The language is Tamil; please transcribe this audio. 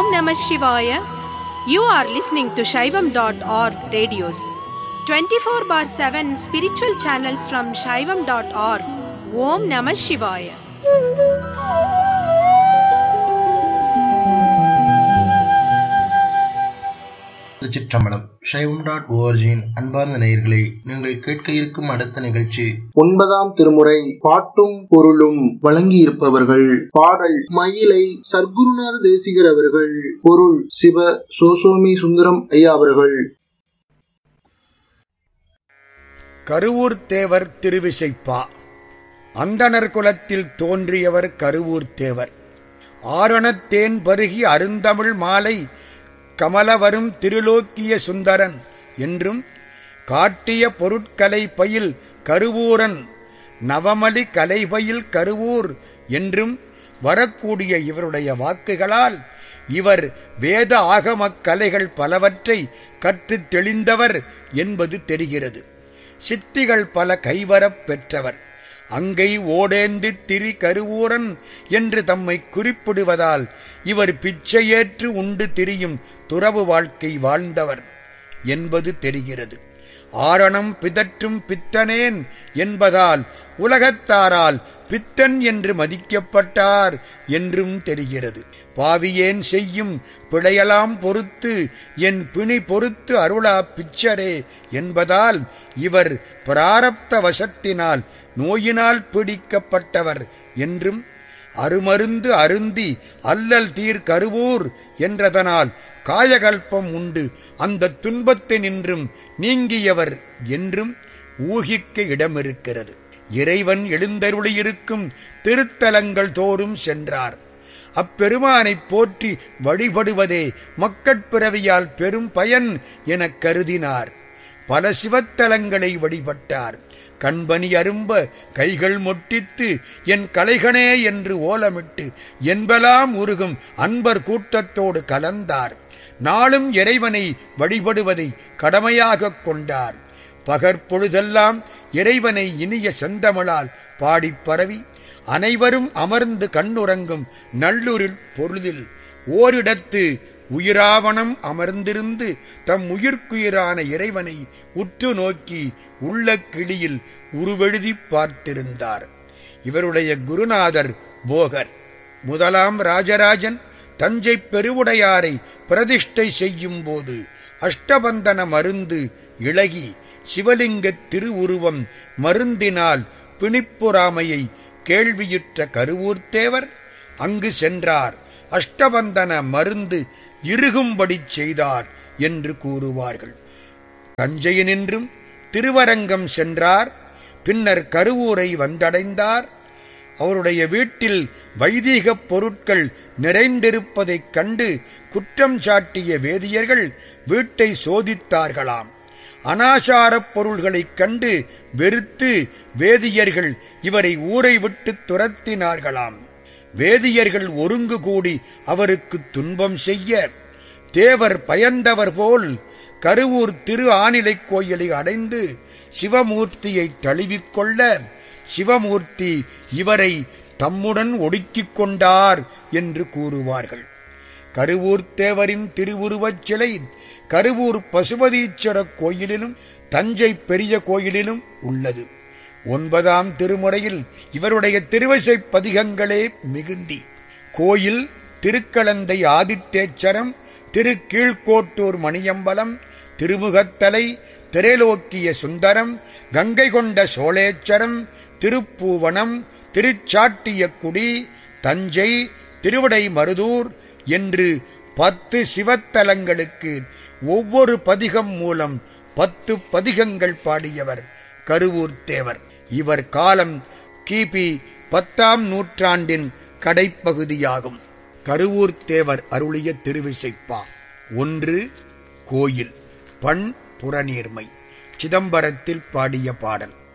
Namah Shivaya. You are listening to Shaivam.org radios. 24 bar 7 spiritual channels from Shaivam.org. Om Namah Shivaya. திருச்சிற்றம்பலம் சைவம் டாட் ஓஆர்ஜியின் அன்பார்ந்த நேயர்களே நீங்கள் கேட்க இருக்கும் அடுத்த நிகழ்ச்சி ஒன்பதாம் திருமுறை பாட்டும் பொருளும் வழங்கியிருப்பவர்கள் பாடல் மயிலை சர்க்குருநாத தேசிகர் அவர்கள் பொருள் சிவ சோசோமி சுந்தரம் ஐயா அவர்கள் கருவூர் தேவர் திருவிசைப்பா அந்தணர் குலத்தில் தோன்றியவர் கருவூர் தேவர் ஆரணத்தேன் பருகி அருந்தமிழ் மாலை கமலவரும் திருலோக்கிய சுந்தரன் என்றும் காட்டிய பொருட்கலை பயில் கருவூரன் நவமலி கலைபயில் கருவூர் என்றும் வரக்கூடிய இவருடைய வாக்குகளால் இவர் வேத ஆகமக் கலைகள் பலவற்றை கற்றுத் தெளிந்தவர் என்பது தெரிகிறது சித்திகள் பல கைவரப் பெற்றவர் அங்கை ஓடேந்தி திரி கருவூரன் என்று தம்மை குறிப்பிடுவதால் இவர் பிச்சையேற்று உண்டு திரியும் துறவு வாழ்க்கை வாழ்ந்தவர் என்பது தெரிகிறது ஆரணம் பிதற்றும் பித்தனேன் என்பதால் உலகத்தாரால் பித்தன் என்று மதிக்கப்பட்டார் என்றும் தெரிகிறது பாவியேன் செய்யும் பிழையலாம் பொறுத்து என் பிணி பொறுத்து அருளா பிச்சரே என்பதால் இவர் பிராரப்த வசத்தினால் நோயினால் பீடிக்கப்பட்டவர் என்றும் அருமருந்து அருந்தி அல்லல் தீர் கருவூர் என்றதனால் காயகல்பம் உண்டு அந்த துன்பத்தினின்றும் நீங்கியவர் என்றும் ஊகிக்க இடமிருக்கிறது இறைவன் எழுந்தருளியிருக்கும் திருத்தலங்கள் தோறும் சென்றார் அப்பெருமானைப் போற்றி வழிபடுவதே மக்கட்பிறவியால் பெரும் பயன் எனக் கருதினார் பல சிவத்தலங்களை வழிபட்டார் கண்பனி அரும்ப கைகள் மொட்டித்து என் கலைகனே என்று ஓலமிட்டு என்பலாம் உருகும் அன்பர் கூட்டத்தோடு கலந்தார் நாளும் இறைவனை வழிபடுவதை கடமையாகக் கொண்டார் பகற்பொழுதெல்லாம் இறைவனை இனிய செந்தமிழால் பாடிப் பரவி அனைவரும் அமர்ந்து கண்ணுறங்கும் நல்லூரில் பொழுதில் ஓரிடத்து உயிராவணம் அமர்ந்திருந்து தம் உயிர்க்குயிரான இறைவனை உற்று நோக்கி உள்ள கிளியில் உருவெழுதி பார்த்திருந்தார் இவருடைய குருநாதர் போகர் முதலாம் ராஜராஜன் தஞ்சை பெருவுடையாரை பிரதிஷ்டை செய்யும் போது அஷ்டபந்தன மருந்து இழகி சிவலிங்க திருவுருவம் மருந்தினால் பிணிப்புறாமையை கேள்வியுற்ற கருவூர்த்தேவர் அங்கு சென்றார் அஷ்டபந்தன மருந்து இறுகும்படி செய்தார் என்று கூறுவார்கள் தஞ்சையினின்றும் திருவரங்கம் சென்றார் பின்னர் கருவூரை வந்தடைந்தார் அவருடைய வீட்டில் வைதீகப் பொருட்கள் நிறைந்திருப்பதைக் கண்டு குற்றம் சாட்டிய வேதியர்கள் வீட்டை சோதித்தார்களாம் அனாசாரப் பொருள்களைக் கண்டு வெறுத்து வேதியர்கள் இவரை ஊரை விட்டு துரத்தினார்களாம் வேதியர்கள் ஒருங்கு கூடி அவருக்கு துன்பம் செய்ய தேவர் பயந்தவர் போல் கருவூர் திரு ஆனிலைக் கோயிலை அடைந்து சிவமூர்த்தியை தழுவிக்கொள்ள சிவமூர்த்தி இவரை தம்முடன் ஒடுக்கிக் கொண்டார் என்று கூறுவார்கள் கருவூர் தேவரின் திருவுருவச் சிலை கருவூர் பசுபதீஸ்வரர் கோயிலிலும் தஞ்சை பெரிய கோயிலிலும் உள்ளது ஒன்பதாம் திருமுறையில் இவருடைய திருவசை பதிகங்களே மிகுந்தி கோயில் திருக்கலந்தை ஆதித்தேச்சரம் திருக்கீழ்கோட்டூர் மணியம்பலம் திருமுகத்தலை திரைலோக்கிய சுந்தரம் கங்கை கொண்ட சோழேச்சரம் திருப்பூவனம் திருச்சாட்டியக்குடி தஞ்சை திருவிடை மருதூர் என்று பத்து சிவத்தலங்களுக்கு ஒவ்வொரு பதிகம் மூலம் பத்து பதிகங்கள் பாடியவர் கருவூர் தேவர் இவர் காலம் கிபி பத்தாம் நூற்றாண்டின் கடைப்பகுதியாகும் கருவூர் தேவர் அருளிய திருவிசைப்பா ஒன்று கோயில் பண் புறநீர்மை சிதம்பரத்தில் பாடிய பாடல்